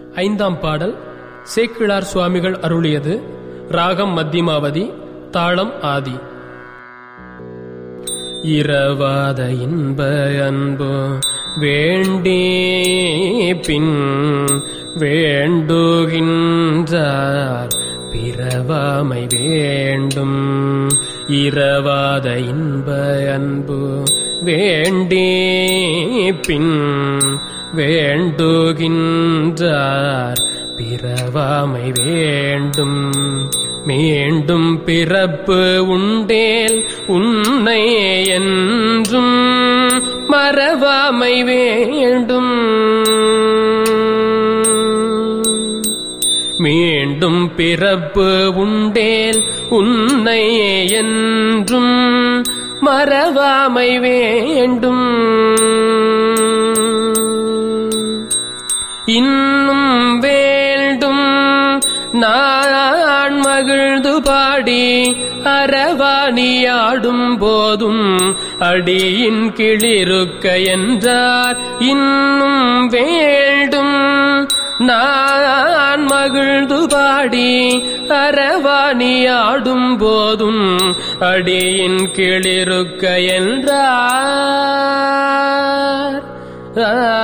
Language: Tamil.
ஐந்தாம் பாடல் சேக்கிழார் சுவாமிகள் அருளியது ராகம் மத்தியமாவதி தாளம் ஆதி இரவாத இன்ப அன்பு வேண்டே பின் வேண்டுகின்றார் பிறவாமை வேண்டும் இரவாத இன்ப அன்பு வேண்டே பின் வேண்டுகின்றார் பிறவாமை வேண்டும் மீண்டும் பிறப்பு உண்டேல் உன்னை என்றும் மறவாமை வேண்டும் மீண்டும் பிறப்பு உண்டேல் உன்னை என்றும் மறவாமை வேண்டும் இன்னும் வேண்டும் நான் மகிழ்ந்து பாடி அரவாணியாடும் போதும் அடியின் கிளிருக்க என்றார் இன்னும் வேண்டும் நான் மகிழ்ந்து பாடி அரவாணியாடும் போதும் அடியின் கிளிருக்க என்றார் ஆ